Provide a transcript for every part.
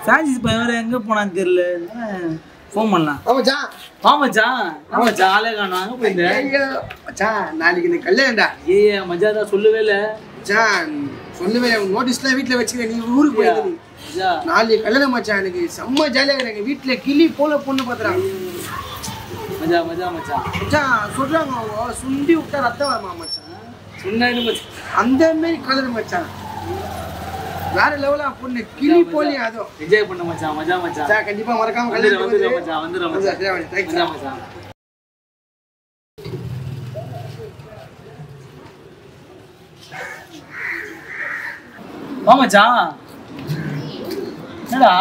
Francis பையன் வேற எங்க போனான்னு தெரியல ஃபோன் பண்ணலாம் ஆ மச்சான் வா மச்சான் வா மச்சான் ஆளே காணோம் அங்க போயிருந்தேன் ஐயோ, மச்சான் நாளைக்கு எனக்கு கல்யாணம்டா ஏய் மஜா தான் சொல்லவே இல்ல மச்சான் சொல்லுவே நோட்டீஸ்லாம் வீட்டில் வச்சுக்கிறேன் நீ ஊருக்கு போயிருக்க மஜா நாளைக்கு கல்யாணம் மச்சான் எனக்கு செம்ம ஜாலியாக இருக்கு வீட்டுல கிளி போல பொண்ணு பார்த்துறாங்க மஜா மஜா மச்சான் மச்சான் சொல்றாங்க அவங்க சுண்டி விட்டா ரத்தம் வருமா மச்சான் சொன்னாரு மச்சான் அந்த மாதிரி கலர் மச்சான் வேற லெவலா பொண்ணு கிளி போலியும் அதுவும் என்ஜாய் பண்ண மச்சான் மஜா மச்சான் மச்சான் கண்டிப்பா மறக்காம வந்துடு கல்யாணம் வந்துடு வந்துரு. மச்சான் வந்துடு மச்சான், மச்சான் சரி, thanks. மச்சான் மச்சான் வா மச்சான் என்னடா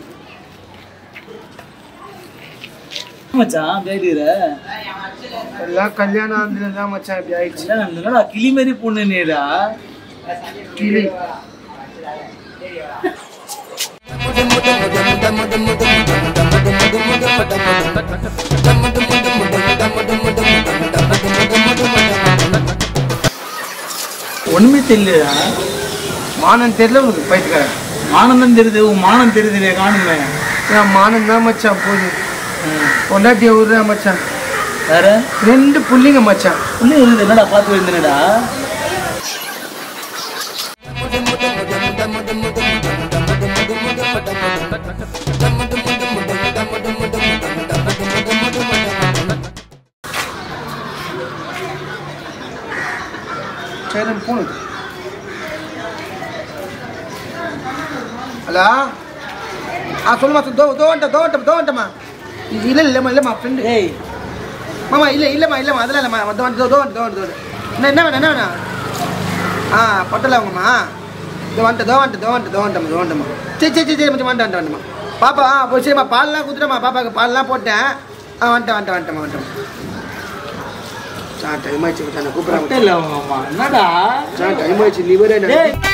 மச்சான் பேடிற எல்லாம் கல்யாணம் ஆனதுல தான் மச்சான் இப்படி ஆயிடுச்சு என்னடா கிளி மாதிரி பொண்ணு நீடா கிளி ஒண்ணுமே தெரியலடா மானம் தெரியல உனக்கு பைத்துக்காரன் மானம் தெரியுது உன் மானம் தெரியுது காணுமே என் மானம் தான் மச்சான் போகுது பொண்டாட்டிய விடுறா மச்சான் வேற ரெண்டு புள்ளிங்க மச்சான் புள்ளி இருக்குது என்னடா பார்த்து இருந்தேனடா சரி போனது ஹலோ ஆ சொல்லுமா தோ தோ வந்துட்டேன் தோ வந்துட்டேன் தோ வந்துட்டேம்மா இல்லை இல்லைம்மா இல்லைம்மா ஃப்ரெண்டு ஏய் மாமா இல்லை இல்லைம்மா இல்லைம்மா அதெல்லாம் இல்லைம்மா தோ வந்து தோ வந்து தோ வந்து தோ வந்து என்ன என்ன வேணும் என்ன வேணும் ஆ பொட்டல அவங்கம்மா தோ வந்துட்டு தோ வந்துட்டு தோ வந்துட்டு தோ வந்துட்டம்மா தோ வந்துட்டம்மா சரி சரி சரி சரி மச்சான் வந்துட்டு வந்துட்டு வந்துட்டம்மா பாப்பா ஆ போய் சரிம்மா பால்லாம் குத்துட்டேம்மா பாப்பாவுக்கு பால்லாம் போட்டேன் ஆ வந்துட்டேன் வந்துட்டேன் வந்துட்டேம்மா வந்துட்டேன் சார் டைம் ஆயிடுச்சு மச்சான் நான் கூப்பிட்றேன் இல்ல அவங்க அம்மா என்னடா மச்சான் டைம் ஆயிடுச்சு லிவரே டேய்